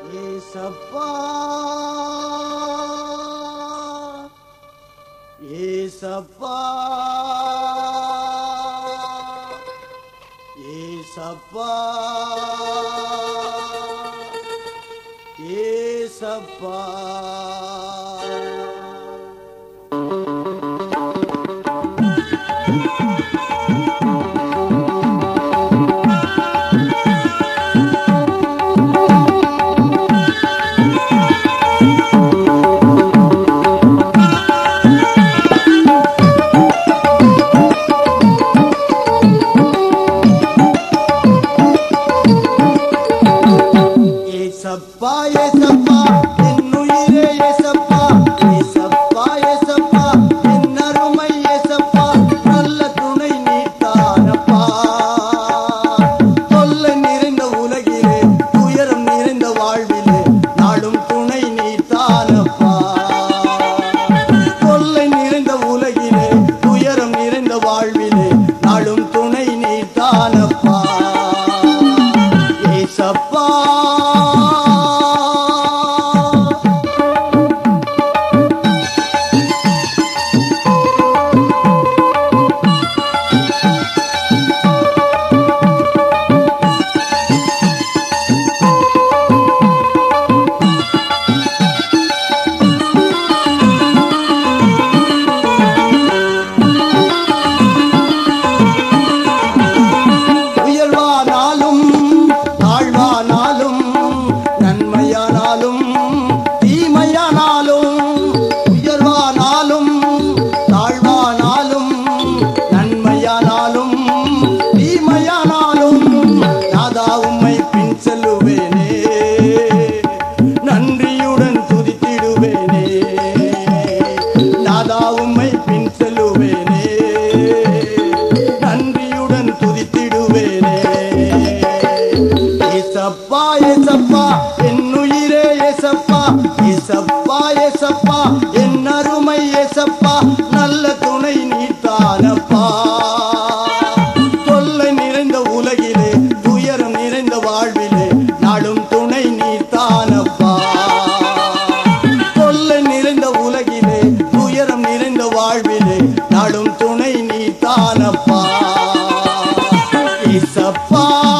ஏசப்பா ஏசப்பா ஏசப்பா ஏசப்பா ஏசப்பா ஏசப்பா என்னுயிரே ஏசப்பா ஏசப்பா ஏசப்பா என் அருமை ஏசப்பா நல்ல துணை நீத்தானப்பா தொல்லை நிறைந்த உலகிலே துயரம் நிறைந்த வாழ்விலே நாடும் துணை நீத்தானப்பா தொல்லை நிறைந்த உலகிலே துயரம் நிறைந்த வாழ்விலே நாடும் துணை நீத்தானப்பா ஏசப்பா உயர்வானாலும் தாழ்வானாலும் நன்மையானாலும் தீமையானாலும் உயர்வானாலும் தாழ்வானாலும் நன்மையானாலும் தீமையானாலும் நாதா உம்மை பின் செல்லுவேனே நன்றியுடன் துதித்திடுவேனே நாதா உம்மை பின் செல்லுவேனே நன்றியுடன் துதித்திடுவேனே ஏசப்பா ஏசப்பா என் உயிரே ஏசப்பா ஏசப்பா ஏசப்பா என் அருமை ஏசப்பா நல்ல துணை நீத்தானப்பா தொல்லை நிறைந்த உலகிலே துயரம் நிறைந்த வாழ்விலே நாடும் துணை நீத்தானப்பா தொல்லை நிறைந்த உலகிலே துயரம் நிறைந்த வாழ்விலே நாடும் துணை நீத்தானப்பா ஏசப்பா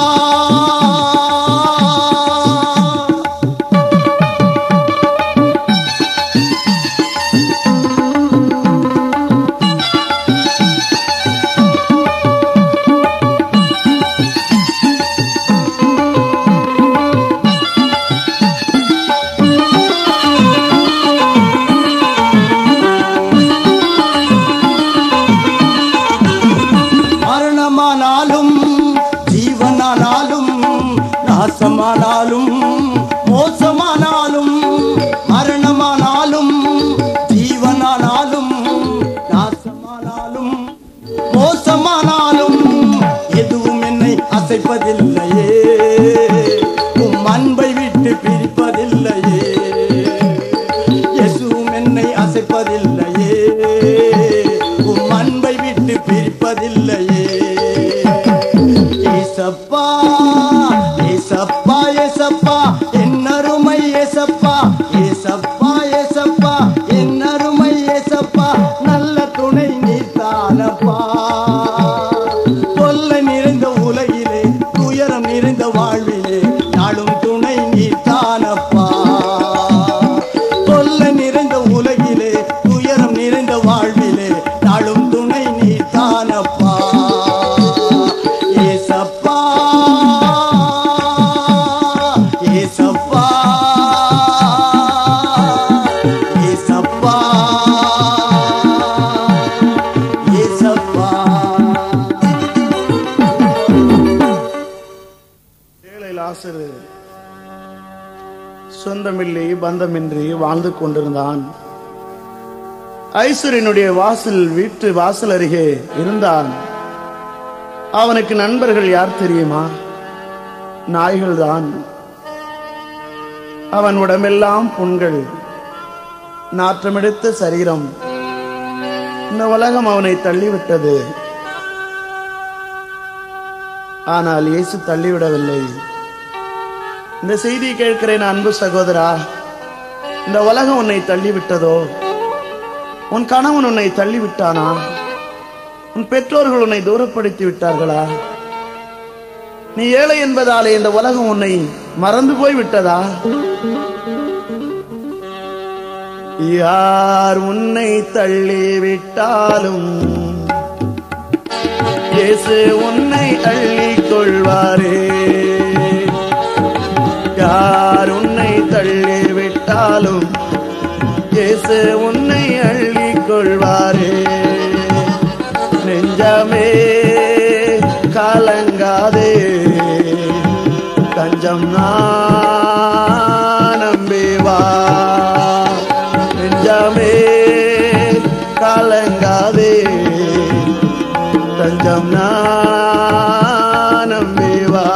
மரணமானாலும் ஜீவனானாலும் நாசமானாலும் மோசமானாலும் மரணமானாலும் ஜீவனானாலும் நாசமானாலும் மோசமானாலும் எதுவும் என்னை அசைப்பதில்லையே உம் அன்பை விட்டு பிரிப்பதில்லையே எதுவும் என்னை அசைப்பதில்லையே உம் அன்பை விட்டு பிரிப்பதில்லையே ஏசப்பா ஏசப்பா ஏசப்பா என் அருமை ஏசப்பா ஏசப்பா ஏசப்பா என் அருமை ஏசப்பா நல்ல துணை நீத்தானப்பா தொல்லை நிறைந்த உலகிலே துயரம் நிறைந்த வாழ்விலே நாளும் துணை நீத்தானப்பா தொல்லை நிறைந்த உலகிலே துயரம் நிறைந்த வாழ்விலே நாளும் துணை நீத்தானப்பா ஏசப்பா ஏசப்பா ஏசப்பா ஏசப்பா ஏழை லாசரு சொந்தமில்லை பந்தமின்றி வாழ்ந்து கொண்டிருந்தான் ஐஸ்வரியனுடைய வாசல் வீட்டு வாசல் அருகே இருந்தான் அவனுக்கு நண்பர்கள் யார் தெரியுமா நாய்கள் தான் அவன் உடம்பெல்லாம் புண்கள் நாற்றமெடுத்த சரீரம் இந்த உலகம் அவனை தள்ளிவிட்டது ஆனால் இயேசு தள்ளிவிடவில்லை இந்த செய்தியை கேட்கிறேன் அன்பு சகோதரா இந்த உலகம் உன்னை தள்ளிவிட்டதோ உன் கணவன் உன்னை தள்ளிவிட்டானா உன் பெற்றோர்கள் உன்னை தூரப்படுத்தி விட்டார்களா நீ ஏழை என்பதாலே இந்த உலகம் உன்னை மறந்து போய் விட்டதா யார் உன்னை தள்ளிவிட்டாலும் இயேசு உன்னை அள்ளிக் கொள்வாரே யார் உன்னை தள்ளிவிட்டாலும் இயேசு உன்னை அள்ளிக் கொள்வாரே நெஞ்சமே கலங்காதே கஞ்சம் நான் நம்பிவா நெஞ்சமே கலங்காதே தஞ்சம் நான் நம்பிவா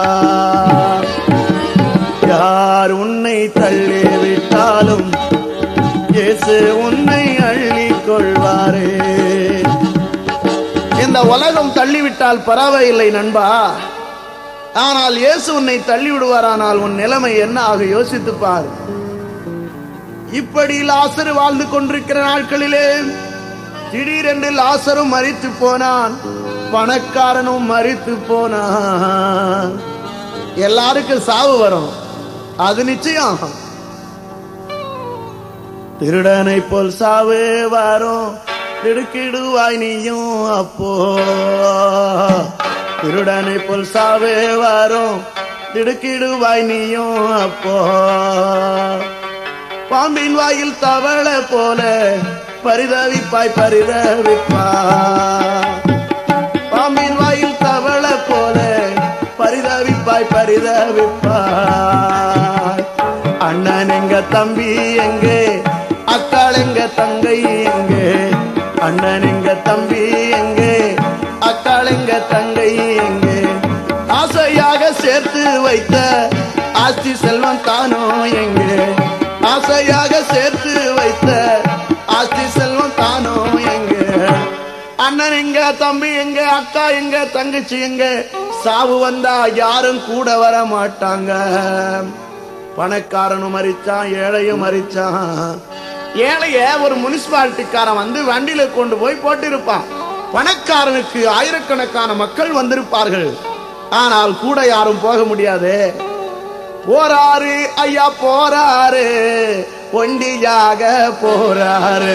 யார் உன்னை தள்ளிவிட்டாலும் இயேசு உன்னை அள்ளிக் கொள்வாரே இந்த உலகம் தள்ளிவிட்டால் பரவாயில்லை நண்பா ஆனால் இயேசு உன்னை தள்ளி விடுவாரானால் உன் நிலைமை என்ன ஆக யோசித்துப் பார் இப்படி லாசரு வாழ்ந்து கொண்டிருக்கிற நாட்களிலே திடீரென்று லாசரும் மறித்து போனான் பணக்காரனும் மறித்து போனான் எல்லாருக்கும் சாவு வரும் அது நிச்சயம் திருடனை போல் சாவு வரும் திடுக்கிடுவாய் நீயும் அப்போ திருடனை போல் சாவு வரும் திடுக்கிடுவாய் நீயும் அப்போ பாம்பின் வாயில் தவளை போல பரிதவிப்பாய் பரிதவிப்பாய் பாம்பின் வாயில் தவளை போல பரிதவிப்பாய் பரிதவிப்பாய் அண்ணன் எங்க தம்பி எங்கே அக்காள் எங்க தங்கை எங்கே அண்ணன் எங்க தம்பி எங்கே அக்காள் எங்க தங்கை எங்கே ஆசையாக சேர்த்து வைத்த ஆஸ்தி செல்வம் தானோ எங்கே ஆசையாக சேர்த்து வைத்த ஆஸ்தி செல்வம் தானோ எங்கே அண்ணன் எங்க தம்பி எங்க அக்கா எங்க தங்கச்சி எங்க சாவு வந்தா யாரும் கூட வர மாட்டாங்க பணக்காரனும் மறிச்சான் ஏழையும் மறிச்சான் ஏழைய ஒரு முனிசிபாலிட்டிக்காரன் வந்து வண்டியில கொண்டு போய் போட்டிருப்பான் பணக்காரனுக்கு ஆயிரக்கணக்கான மக்கள் வந்திருப்பார்கள் ஆனால் கூட யாரும் போக முடியாது போறாரு ஐயா போறாரு ஒண்டியாக போறாரு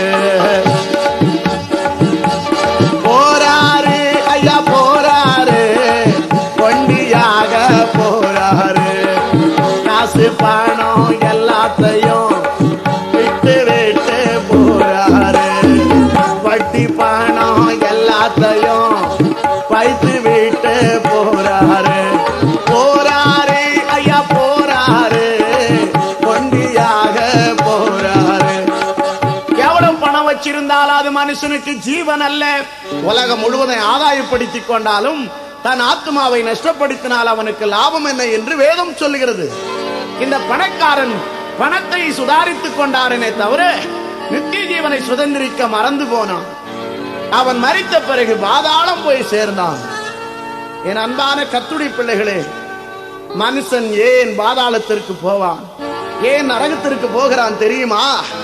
போறாரு ஐயா போறாரு ஒண்டியாக போறாரு காசு பணம் எல்லாத்தையும் விட்டு விட்டு போறாரு வட்டி பணம் எல்லாத்தையும் பைத்து விட்டு போறாரு போறாரு ஐயா போறாரு ஒண்டியாக போறாரு எவ்வளவு பணம் வச்சிருந்தாலும் அது மனுஷனுக்கு ஜீவன் அல்ல உலகம் முழுவதும் ஆதாயப்படுத்திக் கொண்டாலும் தன் ஆத்மாவை நஷ்டப்படுத்தினால் அவனுக்கு லாபம் என்ன என்று வேதம் சொல்லுகிறது இந்த பணக்காரன் பணத்தை சுதாரித்துக் கொண்டாரனே தவிர நித்திய ஜீவனை சுதந்திரிக்க மறந்து போனான் அவன் மறித்த பிறகு பாதாளம் போய் சேர்ந்தான் என் அன்பான கத்துடி பிள்ளைகளே மனுஷன் ஏன் பாதாளத்திற்கு போவான் ஏன் நரகத்திற்கு போகிறான் தெரியுமா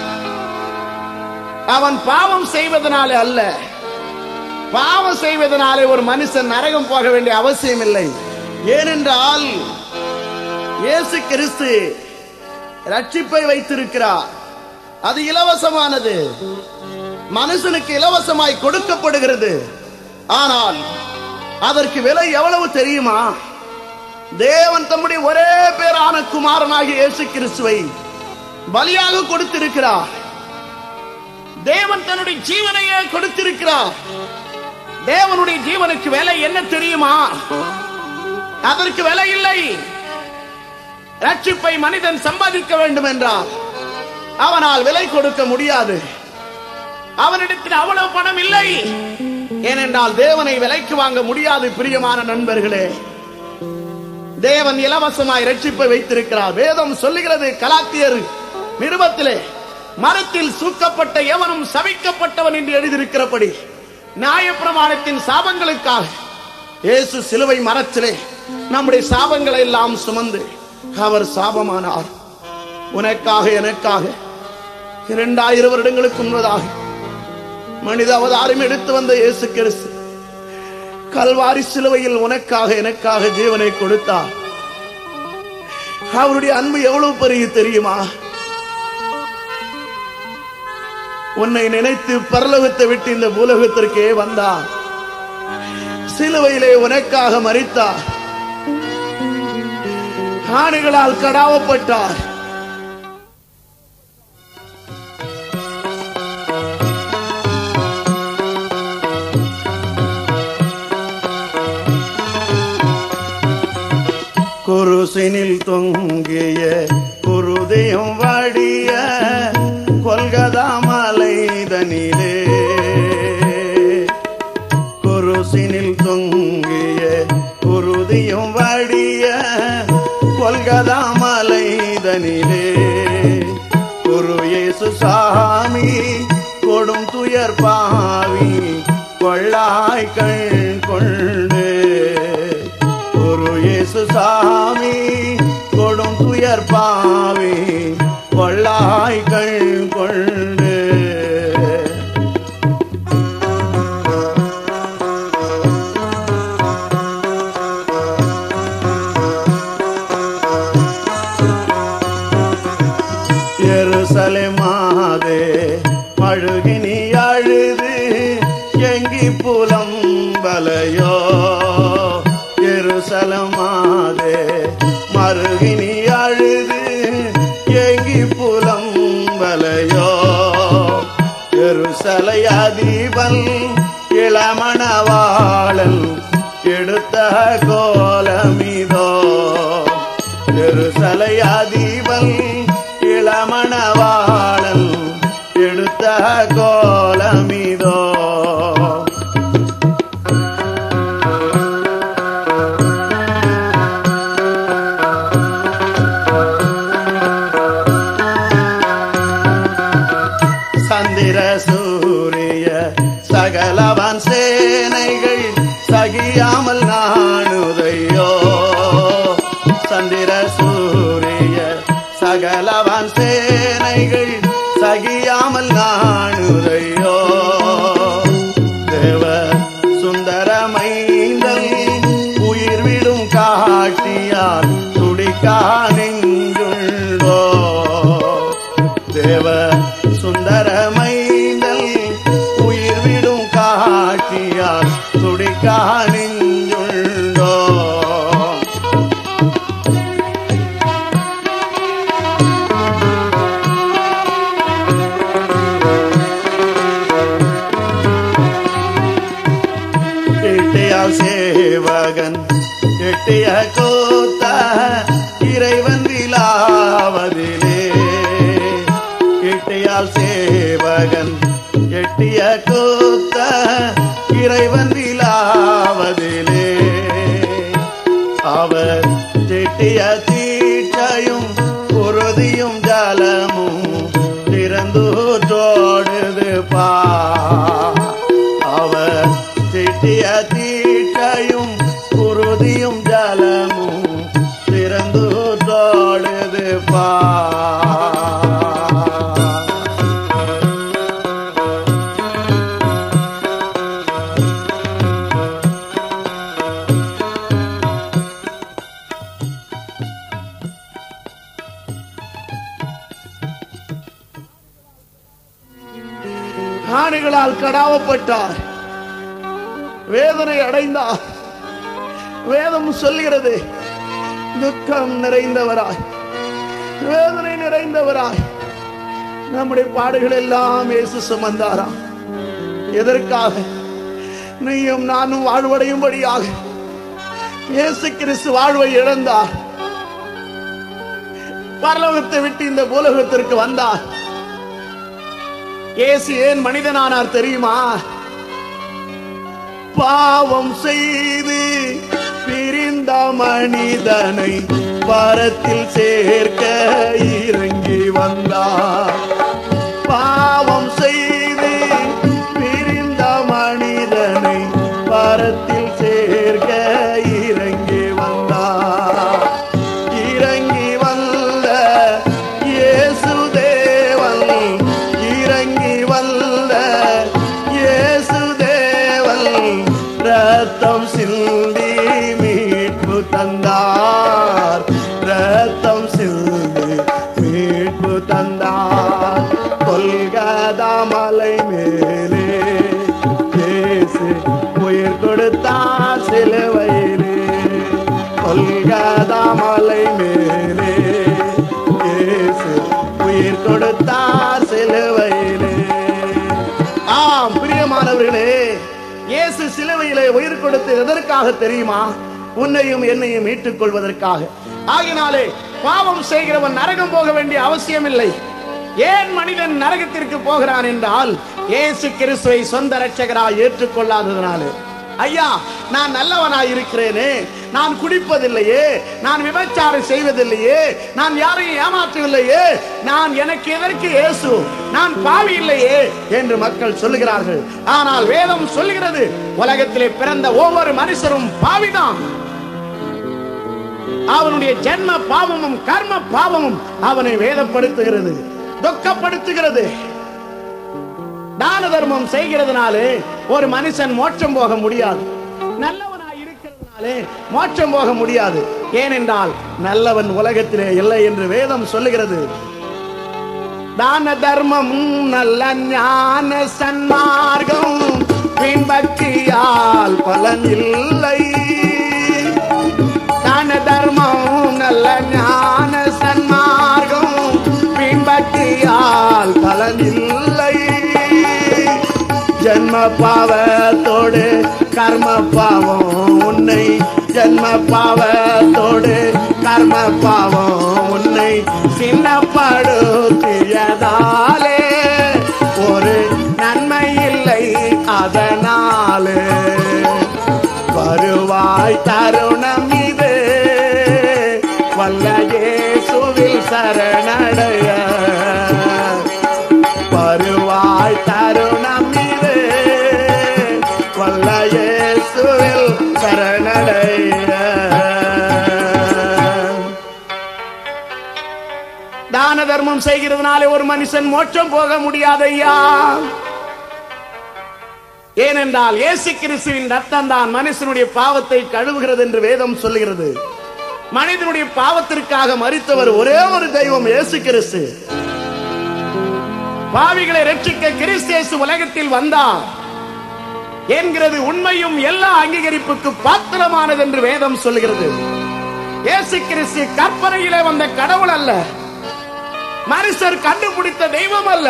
அவன் பாவம் செய்வதனாலே அல்ல பாவம் செய்வதனாலே ஒரு மனுஷன் நரகம் போக வேண்டிய அவசியம் இல்லை ஏனென்றால் இயேசு கிறிஸ்து ரட்சிப்பை வைத்திருக்கிறார் அது இலவசமானது மனுஷனுக்கு இலவசமாய் கொடுக்கப்படுகிறது ஆனால் அதற்கு விலை எவ்வளவு தெரியுமா தேவன் தம்முடைய ஒரே பேரான குமாரனாகிய இயேசு கிறிஸ்துவை பலியாக கொடுத்திருக்கிறார் தேவன் தன்னுடைய ஜீவனையே கொடுத்திருக்கிறார் தேவனுடைய ஜீவனுக்கு விலை என்ன தெரியுமா அதற்கு விலை இல்லை ரட்சிப்பை மனிதன் சம்பாதிக்க வேண்டும் என்றால் அவனால் விலை கொடுக்க முடியாது அவனிடத்தில் அவ்வளவு பணம் இல்லை ஏனென்றால் தேவனை விலைக்கு வாங்க முடியாது பிரியமான நண்பர்களே தேவன் இலவசமாய் ரட்சிப்பை வைத்திருக்கிறார் வேதம் சொல்லுகிறது கலாத்தியர் நிருபத்திலே மரத்தில் சூக்கப்பட்ட எவனும் சபிக்கப்பட்டவன் என்று எழுதியிருக்கிறபடி நியாயப்பிரமாணத்தின் சாபங்களுக்காக இயேசு சிலுவை மரத்திலே நம்முடைய சாபங்களை எல்லாம் சுமந்து அவர் சாபமானார் உனக்காக எனக்காக இரண்டாயிரம் வருடங்களுக்கு முன்பதாக மனித அவதாரம் எடுத்து வந்த இயேசு கிறிஸ்து கல்வாரி சிலுவையில் உனக்காக எனக்காக ஜீவனை கொடுத்தார் அவருடைய அன்பு எவ்வளவு பெரிய தெரியுமா உன்னை நினைத்து பரலோகத்தை விட்டு இந்த பூலோகத்திற்கே வந்தார் சிலுவையிலே உனக்காக மறித்தார் ஆணைகளால் கடாவப்பட்டார் குருசினில் தொங்கிய குருதயம் வாடிய கொல்கதா மலைதனிலே குருசினில் தொங்கிய குருதியும் வாடிய கொல்கதா மலைதனிலே குரு இயேசு சாமி கொடும் துயர் பாவி கொள்ளாய் கண் கொண்டு குரு இயேசு சாமி கொடும் துயர் பாவி கொள்ளாய் கண் கொண்டு எருசலேமாதே மழுகினி அழுது எங்கி புலம் பலையோ எருசலமாதே மருகினி அழுது எங்கி புலம் பலையோ எருசலை அதிபன் இளமணவாளன் எடுத்த கோலமிதோ எருசலை அதிபன் இளமணவாளன் எடுத்த கோலமிதோ சந்திர சூரிய சகலவன் சேனைகள் சகியாமல் நாணுதையோ சந்திர சூரிய சகலவன் சேனைகள் சகியாமல் நாணுதையோ தேவ சுந்தரமைந்தல் உயிர் விடும் காட்டியார் துடிக்கா நெஞ்சுள்ளோ தேவ சுந்தரமைந்தல் உயிர் விடும் காட்டியார் துடிக்கா நெஞ்சுள்ளோ எட்டியால் சேவகன் எட்டிய கோத்த இறைவன் விழாவதிலே எட்டியால் சேவகன் எட்டிய கோத்த இறைவன் விழாவதிலே அவர் திட்டிய தீட்சையும் குருதியும் ஜலமும் திறந்தூற்றோடுது பா அவர் திட்டிய தீட்சையும் குருதியும் ஜலமும் திறந்தூற்றோடுது பா ஆணைகளால் கடாவப்பட்டார் வேதனை அடைந்தார் வேதம் சொல்கிறது துக்கம் நிறைந்தவராய் வேதனை நிறைந்தவராய் நம்முடைய பாடுகள் எல்லாம் இயேசு சுமந்தாராம் எதற்காக நீயும் நானும் வாழ்வடையும்படியாக இயேசு கிறிஸ்து வாழ்வை இழந்தார் பரலோகத்தை விட்டு இந்த பூலோகத்திற்கு வந்தார் இயேசு ஏன் மனிதனானார் தெரியுமா பாவம் செய்து பிரிந்த மனிதனை பரத்தில் சேர்க்க இறங்கி வந்தார் பாவம் செய்து பிரிந்த மனிதனை பரத்தில் சேர்க்க இறங்கி வந்தார் இறங்கி உயிர் கொடுத்து எதற்காக தெரியுமா உன்னையும் என்னையும் மீட்டுக் கொள்வதற்காக ஆகினாலே பாவம் செய்கிறவன் நரகம் போக வேண்டிய அவசியம் இல்லை ஏன் மனிதன் நரகத்திற்கு போகிறான் என்றால் இயேசு கிறிஸ்துவை சொந்த ரட்சகராய் ஏற்றுக்கொள்ளாததனாலே ஐயா நான் நல்லவனாய் இருக்கிறேனே நான் குடிப்பதில்லையே நான் விபச்சாரம் செய்வதில்லையே நான் யாரையும் ஏமாற்றவில்லையே நான் எனக்கு எதற்கு இயேசு நான் பாவி இல்லையே என்று மக்கள் சொல்லுகிறார்கள் ஆனால் வேதம் சொல்லுகிறது உலகத்திலே பிறந்த ஒவ்வொரு மனுஷரும் பாவிதான் அவனுடைய ஜென்ம பாவமும் கர்ம பாவமும் அவனை வேதப்படுத்துகிறது துக்கப்படுத்துகிறது தான தர்மம் செய்கிறதுனாலே ஒரு மனுஷன் மோட்சம் போக முடியாது நல்லவனாய் இருக்கிறதுனாலே மோட்சம் போக முடியாது ஏனென்றால் நல்லவன் உலகத்திலே இல்லை என்று வேதம் சொல்லுகிறது தான தர்மம் நல்ல ஞான சன்மார்க்கம் பின்பற்றியால் பலன் இல்லை தான தர்மம் நல்ல ஞான சன்மார்க்கம் பின்பற்றியால் பலன் இல்லை ஜன்ம பாவத்தோடு கர்ம பாவம் உன்னை ஜன்ம பாவத்தோடு கர்ம பாவம் உன்னை சின்னப்படுத்தியதாலே ஒரு நன்மை இல்லை அதனாலே வருவாய் தருணம் இது வல்ல இயேசுவில் சரணடைய வருவாய் தருணம் இது வல்ல இயேசுவில் சரணடைய தான தர்மம் செய்கிறதுனாலே ஒரு மனுஷன் மோட்சம் போக முடியாது ஐயா ஏனென்றால் இயேசு கிறிஸ்துவின் ரத்தம் தான் மனுஷனுடைய பாவத்தை கழுவுகிறது என்று வேதம் சொல்லுகிறது மனிதனுடைய பாவத்திற்காக மறித்தவர் ஒரே ஒரு தெய்வம் இயேசு கிறிஸ்து பாவிகளை ரட்சிக்க கிறிஸ்து இயேசு உலகத்தில் வந்தார் என்கிறது உண்மையும் எல்லா அங்கீகரிப்புக்கு பாத்திரமானது என்று வேதம் சொல்லுகிறது இயேசு கிறிஸ்து கற்பனையிலே வந்த கடவுள் அல்ல மனுஷர் கண்டுபிடித்த தெய்வம் அல்ல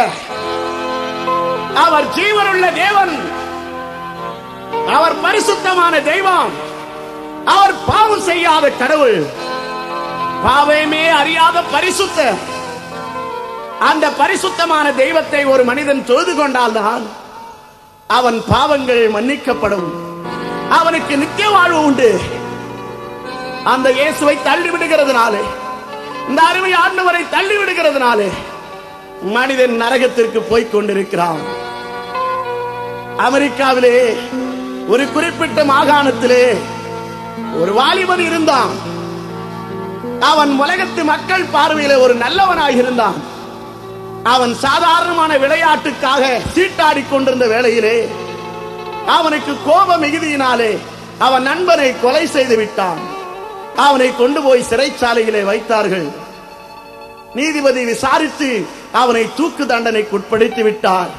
அவர் ஜீவனுள்ள தேவன் அவர் பரிசுத்தமான தெய்வம் அவர் பாவம் செய்யாத கடவுள் பாவமே அறியாத பரிசுத்த அந்த பரிசுத்தமான தெய்வத்தை ஒரு மனிதன் தொழுது கொண்டால்தான் அவன் பாவங்கள் மன்னிக்கப்படும் அவனுக்கு நித்திய வாழ்வு உண்டு அந்த இயேசுவை தள்ளி விடுகிறதுனாலே இந்த அருமை ஆண்டவரை தள்ளி விடுகிறதுனாலே மனிதன் நரகத்திற்கு போய்க் கொண்டிருக்கிறான் அமெரிக்காவிலே ஒரு குறிப்பிட்ட மாகாணத்திலே ஒரு வாலிபன் இருந்தான் அவன் உலகத்து மக்கள் பார்வையிலே ஒரு நல்லவனாக இருந்தான் அவன் சாதாரணமான விளையாட்டுக்காக சீட்டாடி கொண்டிருந்த வேளையிலே அவனுக்கு கோப மிகுதியினாலே அவன் நண்பனை கொலை செய்து விட்டான் அவனை கொண்டு போய் சிறைச்சாலையிலே வைத்தார்கள் நீதிபதி விசாரித்து அவனை தூக்கு தண்டனைக்கு உட்படுத்தி விட்டார்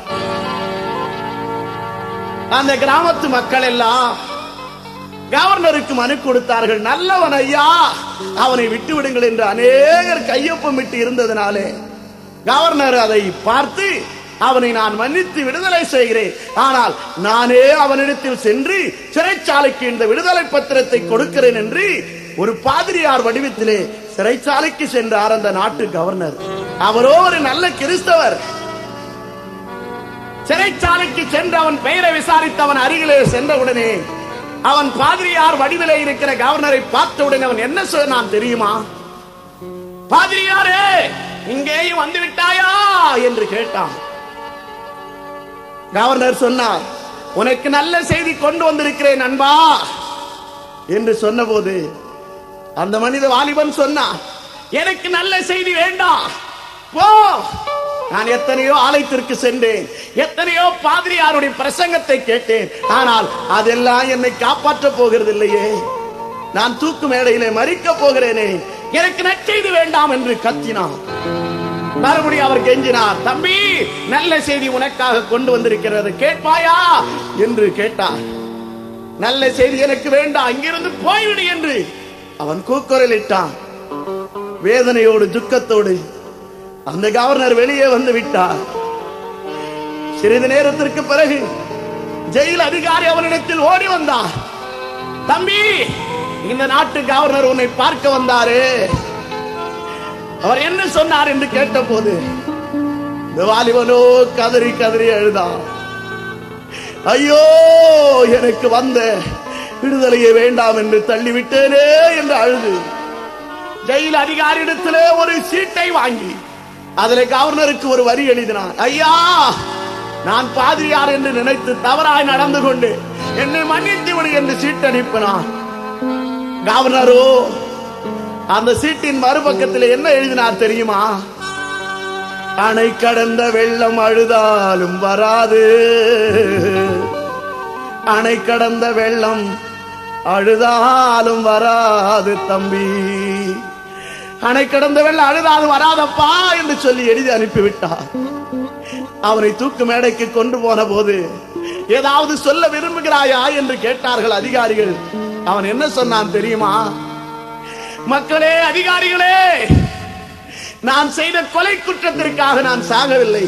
அந்த கிராமத்து மக்கள் எல்லாம் கவர்னருக்கு மனு கொடுத்தார்கள் நல்லவன் ஐயா அவனை விட்டு விடுங்கள் என்று அநேகர் கையொப்பமிட்டு இருந்ததினாலே கவர்னர் அதை பார்த்து அவனை நான் மன்னித்து விடுதலை செய்கிறேன் ஆனால் நானே அவனிடத்தில் சென்று சிறைச்சாலைக்கு இந்த விடுதலை பத்திரத்தை கொடுக்கிறேன் என்று ஒரு பாதிரியார் வடிவத்திலே சிறைச்சாலைக்கு சென்றார் அந்த நாட்டு கவர்னர் அவரோ ஒரு நல்ல கிறிஸ்தவர் சிறைச்சாலைக்கு சென்று அவன் பெயரை விசாரித்து அவன் அருகிலே சென்றவுடனே அவன் பாதிரியார் வடிவிலே இருக்கிற கவர்னரை பார்த்தவுடனே அவன் என்ன சொன்னான் தெரியுமா பாதிரியாரே இங்கேயும் வந்து விட்டாயா என்று கேட்டான் கவர்னர் சொன்னார் உனக்கு நல்ல செய்தி கொண்டு வந்திருக்கிறேன் நண்பா என்று சொன்னபோது அந்த மனித வாலிபன் சொன்னான் எனக்கு நல்ல செய்தி வேண்டாம் போ நான் எத்தனையோ ஆலயத்திற்கு சென்றேன் எத்தனையோ பாதிரியாருடைய பிரசங்கத்தை கேட்டேன் ஆனால் அதெல்லாம் என்னை காப்பாற்ற போகிறது இல்லையே நான் தூக்கு மேடையிலே மறிக்க போகிறேனே எனக்கு நற்செய்தி வேண்டாம் என்று கத்தினான் மறுபடியும் அவர் கெஞ்சினார் தம்பி நல்ல செய்தி உனக்காக கொண்டு வந்திருக்கிறது கேட்பாயா என்று கேட்டார் நல்ல செய்தி எனக்கு வேண்டாம் இங்கிருந்து போய்விடு என்று அவன் கூக்குரலிட்டான் வேதனையோடு துக்கத்தோடு அந்த கவர்னர் வெளியே வந்து விட்டார் சிறிது நேரத்திற்கு பிறகு ஜெயில் அதிகாரி அவனிடத்தில் ஓடி வந்தார் தம்பி இந்த நாட்டு கவர்னர் உன்னை பார்க்க வந்தாரு அவர் என்ன சொன்னார் என்று கேட்டபோது இந்த வாலிபனோ கதறி கதறி அழுதான் ஐயோ எனக்கு வந்த விடுதலையை வேண்டாம் என்று தள்ளிவிட்டேனே என்று அழுது ஜெயில் அதிகாரியிடத்திலே ஒரு சீட்டை வாங்கி அதில் கவர்னருக்கு ஒரு வரி எழுதினான் ஐயா நான் பாதிரியார் என்று நினைத்து தவறாய் நடந்து கொண்டு என்னை மன்னித்து விடு என்று சீட்டு அனுப்பினான் கவர்னரோ அந்த சீட்டின் மறுபக்கத்தில் என்ன எழுதினார் தெரியுமா அணை கடந்த வெள்ளம் அழுதாலும் வராது அணை கடந்த வெள்ளம் அழுதாலும் வராது தம்பி அணை கடந்த வெள்ளம் அழுதாலும் வராதப்பா என்று சொல்லி எழுதி அனுப்பிவிட்டார் அவனை தூக்கு மேடைக்கு கொண்டு போன போது ஏதாவது சொல்ல விரும்புகிறாயா என்று கேட்டார்கள் அதிகாரிகள் அவன் என்ன சொன்னான் தெரியுமா மக்களே அதிகாரிகளே நான் செய்த கொலை குற்றத்திற்காக நான் சாகவில்லை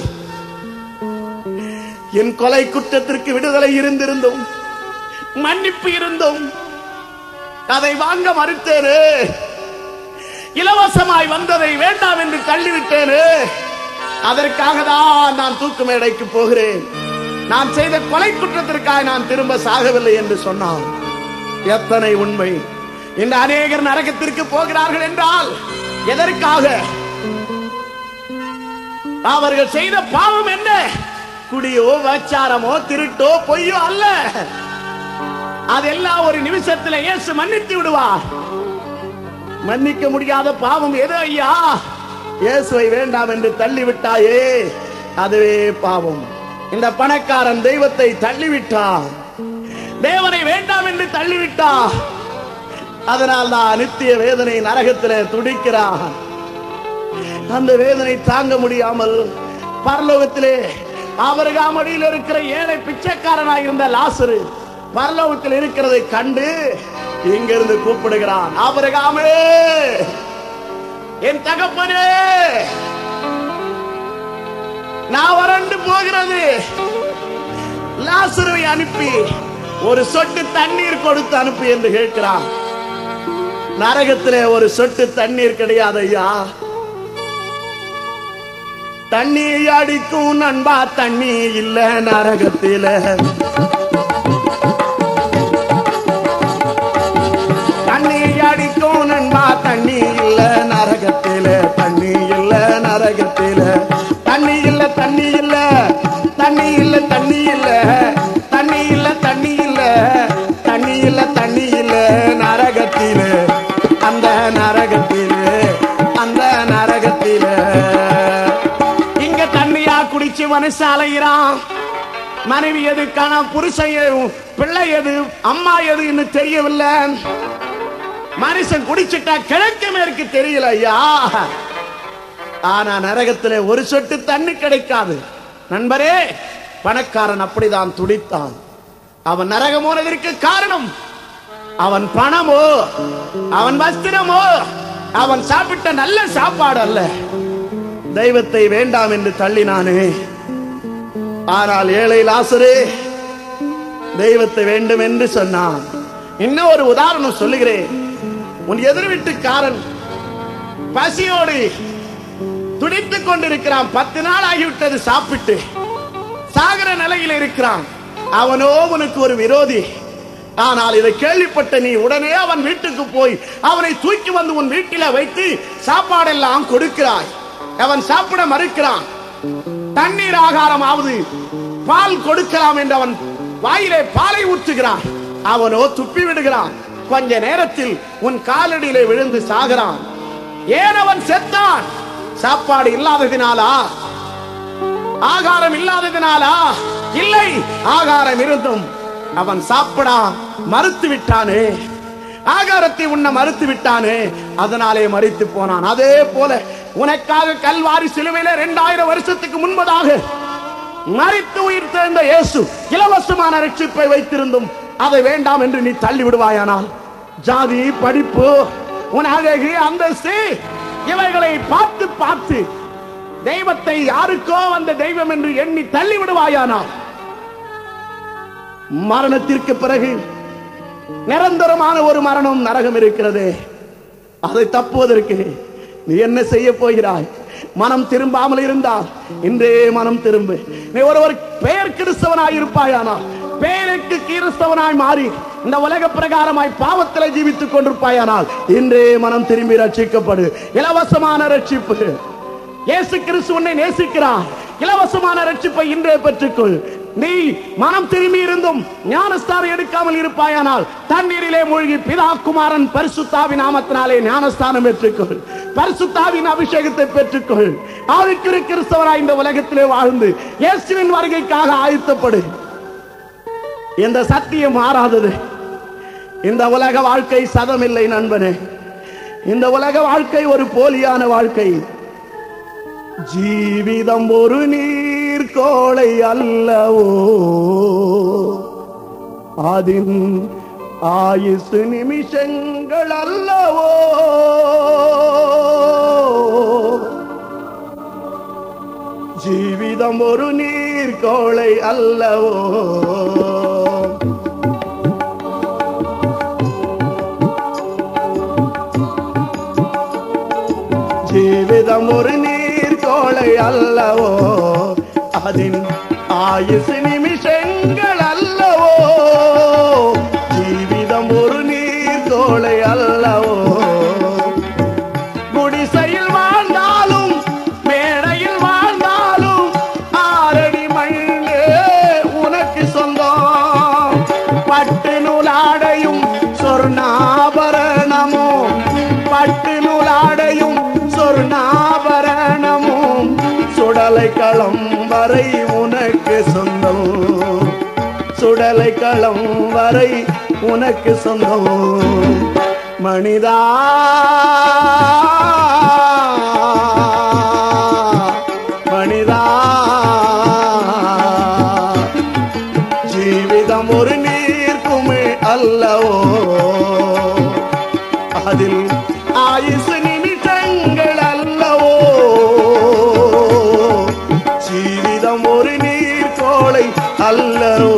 என் கொலை குற்றத்திற்கு விடுதலை இருந்திருந்தும் மன்னிப்பு இருந்தும் அதை வாங்க மறுத்தேனே இலவசமாய் வந்ததை வேண்டாம் என்று தள்ளிவிட்டேனே அதற்காக தான் நான் தூக்கு மேடைக்கு போகிறேன் நான் செய்த கொலை குற்றத்திற்காக நான் திரும்ப சாகவில்லை என்று சொன்னான் எத்தனை உண்மை இந்த அநேகர் நரகத்திற்கு போகிறார்கள் என்றால் எதற்காக அவர்கள் செய்த பாவம் என்ன குடியோ வச்சாரமோ திருட்டோ பொய்யோ அல்ல அதெல்லாம் ஒரு நிமிஷத்துல இயேசு மன்னித்து விடுவார் மன்னிக்க முடியாத பாவம் எது ஐயா இயேசுவை வேண்டாம் என்று தள்ளிவிட்டாயே அதுவே பாவம் இந்த பணக்காரன் தெய்வத்தை தள்ளிவிட்டான் தேவனை வேண்டாம் என்று தள்ளிவிட்டான் அதனால் தான் நித்திய வேதனை நரகத்திலே துடிக்கிறான் அந்த வேதனை தாங்க முடியாமல் பரலோகத்திலே அவருகாமடியில் இருக்கிற ஏழை பிச்சைக்காரனாக இருந்த லாசரு பரலோகத்தில் இருக்கிறதை கண்டு இங்கிருந்து கூப்பிடுகிறான் அவருகாமே என் தகப்பனே நான் வறண்டு போகிறது லாசருவை அனுப்பி ஒரு சொட்டு தண்ணீர் கொடுத்து அனுப்பி என்று கேட்கிறான் நரகத்திலே ஒரு சொட்டு தண்ணீர் கிடையாது ஐயா தண்ணி அடிக்கும் நண்பா தண்ணி இல்ல நரகத்தில தண்ணி அடிக்கும் நண்பா தண்ணி இல்ல நரகத்தில தண்ணி இல்ல நரகத்தில தண்ணி இல்ல தண்ணி இல்ல தண்ணி இல்ல தண்ணி இல்ல தண்ணி இல்ல தண்ணி இல்ல தண்ணி இல்ல தண்ணி இல்ல நரகத்தில அந்த நரகத்தில அந்த நரகத்தில இங்க தண்ணியா குடிச்சு மனுஷன் அலைகிறான் மனைவி எது கண புருஷன் எது, பிள்ளை எது அம்மா எதுன்னு தெரியவில்லை மனுஷன் குடிச்சிட்டா கிழக்கு மேற்கு தெரியல ஐயா ஆனா நரகத்திலே ஒரு சொட்டு தண்ணி கிடைக்காது நண்பரே பணக்காரன் அப்படிதான் துடித்தான் அவன் நரகம் போனதற்கு காரணம் அவன் பணமோ அவன் வஸ்திரமோ அவன் சாப்பிட்ட நல்ல சாப்பாடு அல்ல தெய்வத்தை வேண்டாம் என்று தள்ளினானே ஆனால் ஏழை லாசரே தெய்வத்தை வேண்டும் என்று சொன்னான் இன்னும் ஒரு உதாரணம் சொல்லுகிறேன் உன் எதிர் வீட்டுக்காரன் பசியோடு துடித்துக் கொண்டிருக்கிறான் பத்து நாள் ஆகிவிட்டது சாப்பிட்டு சாகர நிலையில் இருக்கிறான் அவனோ உனக்கு ஒரு விரோதி ஆனால் இதை கேள்விப்பட்ட நீ உடனே அவன் வீட்டுக்கு போய் அவனை தூக்கி வந்து உன் வீட்டில வைத்து சாப்பாடெல்லாம் கொடுக்கிறாய் அவன் சாப்பிட மறுக்கிறான் தண்ணீர் ஆகாரம் ஆவது பால் கொடுக்கலாம் என்று அவன் வாயிலே பாலை ஊற்றுகிறான் அவனோ துப்பி விடுகிறான் கொஞ்ச நேரத்தில் உன் காலடியிலே விழுந்து சாகிறான் ஏன் அவன் செத்தான் சாப்பாடு இல்லாததினாலா ஆகாரம் இல்லாததினாலா இல்லை ஆகாரம் இருந்தும் அவன் சாப்பிடா மறுத்து விட்டானே ஆகாரத்தை உண்ண மறுத்து விட்டானே அதனாலே மறித்து போனான் அதே போல உனக்காக கல்வாரி சிலுவையில இரண்டாயிரம் வருஷத்துக்கு முன்பதாக மறித்து உயிர் தேர்ந்த இயேசு இலவசமான ரட்சிப்பை வைத்திருந்தும் அதை வேண்டாம் என்று நீ தள்ளி விடுவாயானால் ஜாதி படிப்பு உன் அழகு அந்தஸ்து இவைகளை பார்த்து பார்த்து தெய்வத்தை யாருக்கோ அந்த தெய்வம் என்று எண்ணி தள்ளி விடுவாயானால் மரணத்திற்கு பிறகு நிரந்தரமான ஒரு மரணம் நரகம் இருக்கிறது அதை தப்புவதற்கு நீ என்ன செய்ய போகிறாய் மனம் திரும்பாமல் இருந்தால் இன்றே மனம் திரும்பு நீ ஒருவர் பெயர் கிறிஸ்தவனாய் இருப்பாயானால் பெயருக்கு கிறிஸ்தவனாய் மாறி இந்த உலக பிரகாரமாய் பாவத்திலே ஜீவித்துக் கொண்டிருப்பாயானால் இன்றே மனம் திரும்பி ரட்சிக்கப்படு இலவசமான ரட்சிப்பு இயேசு கிறிஸ்து உன்னை நேசிக்கிறார் இலவசமான ரட்சிப்பை இன்றே பெற்றுக்கொள் நீ மனம் திரும்பி இருந்தும் ஞானஸ்தானம் எடுக்காமல் இருப்பாயானால் தண்ணீரிலே மூழ்கி பிதா குமாரன் பரிசுத்தாவின் நாமத்தினாலே ஞானஸ்தானம் பெற்றுக்கொள் பரிசுத்தாவின் அபிஷேகத்தை பெற்றுக்கொள் ஆவிக்கிற கிறிஸ்தவராய் இந்த உலகத்திலே வாழ்ந்து இயேசுவின் வருகைக்காக ஆயத்தப்படு இந்த சத்தியம் மாறாதது இந்த உலக வாழ்க்கை சதமில்லை நண்பனே இந்த உலக வாழ்க்கை ஒரு போலியான வாழ்க்கை ஜீவிதம் ஒரு நீர்கோளை அல்லவோ அதின் ஆயுசு நிமிஷங்கள் அல்லவோ ஜீவிதம் ஒரு நீர்கோளை அல்லவோ ஜீவிதம் ஒரு நீர்கோளை அல்லவோ அதின் ஆயுசு நிமிஷங்கள் அல்லவோ ஜீவிதம் ஒரு நீர்கோளை அல்லவோ குடிசையில் வாழ்ந்தாலும் மேடையில் வாழ்ந்தாலும் ஆரடி மண்ணே உனக்கு சொந்தம் பட்டு நூலாடையும் சொர்ணாபரணமும் பட்டு நூலாடையும் சொர்ணாபரணமும் சுடலை களம் வரை உனக்கு சொந்தம் சுடலை களம் வரை உனக்கு சொந்தம் மனிதா மனிதா ஜீவிதம் ஒரு நீர்க்குமே அல்லவோ அதில் ஆயுசு நிமிஷங்கள் அல்லவோ ஜீவிதம் ஒரு நீர்கோளை அல்லவோ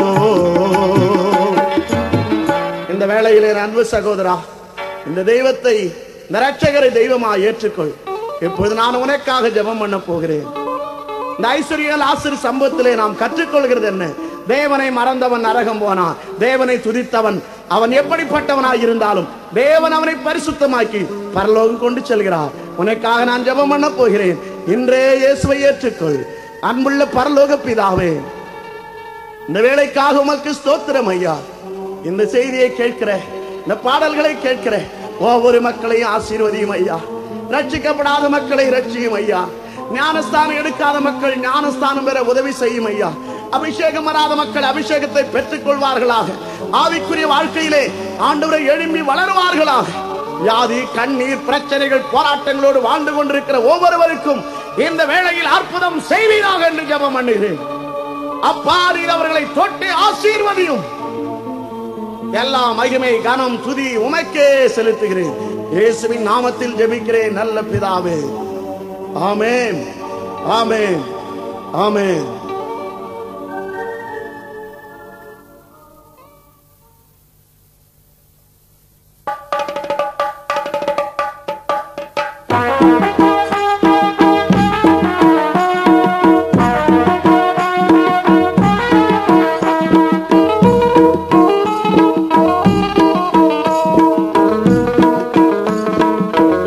இந்த வேளையிலே என் அன்பு சகோதரா இந்த தெய்வத்தை இந்த ரட்சகரை தெய்வமா ஏற்றுக்கொள் இப்போது நான் உனக்காக ஜெபம் பண்ண போகிறேன் இந்த ஐஸ்வர்யல் ஆசிர் சம்பவத்திலே நாம் கற்றுக்கொள்கிறது என்ன தேவனை மறந்தவன் நரகம் போனான் தேவனை துதித்தவன் அவன் எப்படிப்பட்டவனாய் இருந்தாலும் தேவன் அவனை பரிசுத்தமாக்கி பரலோகம் கொண்டு செல்கிறார் உனக்காக நான் ஜெபம் பண்ண போகிறேன் இன்றே இயேசுவை ஏற்றுக்கொள் அன்புள்ள பரலோக பிதாவே இந்த வேலைக்காக உமக்கு ஸ்தோத்திரம் ஐயா இந்த செய்தியை கேட்கிற இந்த பாடல்களை கேட்கிற ஒவ்வொரு மக்களையும் ஆசீர்வதியும் ஐயா ரட்சிக்கப்படாத மக்களை ரட்சியும் ஐயா ஞானஸ்தானம் எடுக்காத மக்கள் ஞானஸ்தானம் பெற உதவி செய்யும் ஐயா அபிஷேகம் வராத மக்கள் அபிஷேகத்தை பெற்றுக் கொள்வார்களாக ஆவிக்குரிய வாழ்க்கையிலே ஆண்டவரை எழும்பி வளருவார்களாக வியாதி கண்ணீர் பிரச்சனைகள் போராட்டங்களோடு வாழ்ந்து கொண்டிருக்கிற ஒவ்வொருவருக்கும் இந்த வேளையில் அற்புதம் செய்வீராக என்று ஜெபம் பண்ணுகிறேன் அப்பா நீர் அவர்களை தொட்டு ஆசீர்வதியும் எல்லா மகிமை கனம் துதி உமக்கே செலுத்துகிறேன் இயேசுவின் நாமத்தில் ஜெபிக்கிறேன் நல்ல பிதாவே ஆமென் ஆமென் ஆமென்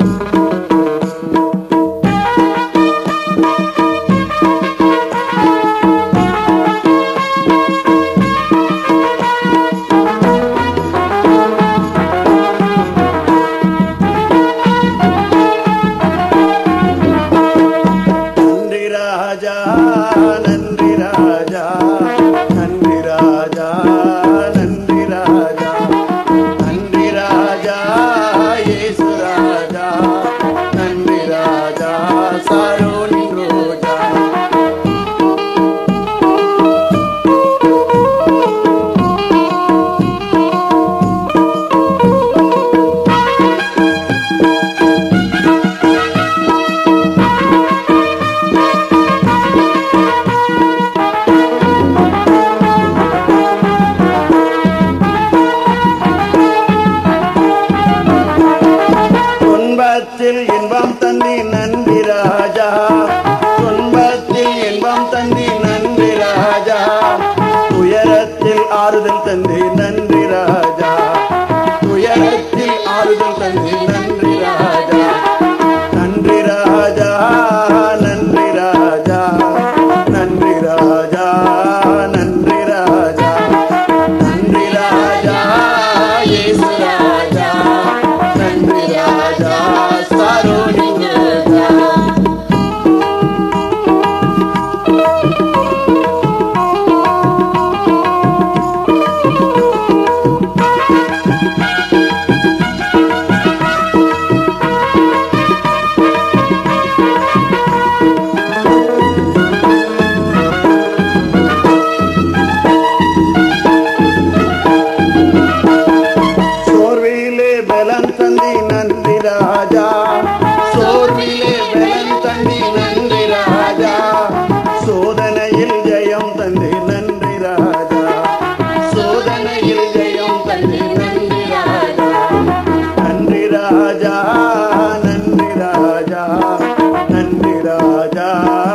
ஆ நன்றி ராஜா துன்பத்தில் இன்பம் தந்தி நன்றி ராஜா துயரத்தில் ஆறுதல் தந்தி நன்றி ராஜா துயரத்தில் ஆறுதல் தந்தி நன்றி ராஜா நன்றி ராஜா நன்றி ராஜா நன்றி ராஜா நன்றி ராஜா நன்றி ராஜா இயேசு ராஜா நன்றி ராஜா சரோனி ராஜா சோர்விலே பலம் தந்தி நன்றி ராஜா சோர்விலே பலம் தந்தி நன்றி ராஜா சோதனையில் ஜெயம் தந்தி நன்றி ராஜா சோதனையில் ஜெயம் தந்தி நன்றி ராஜா நன்றி ராஜா நன்றி ராஜா நன்றி ராஜா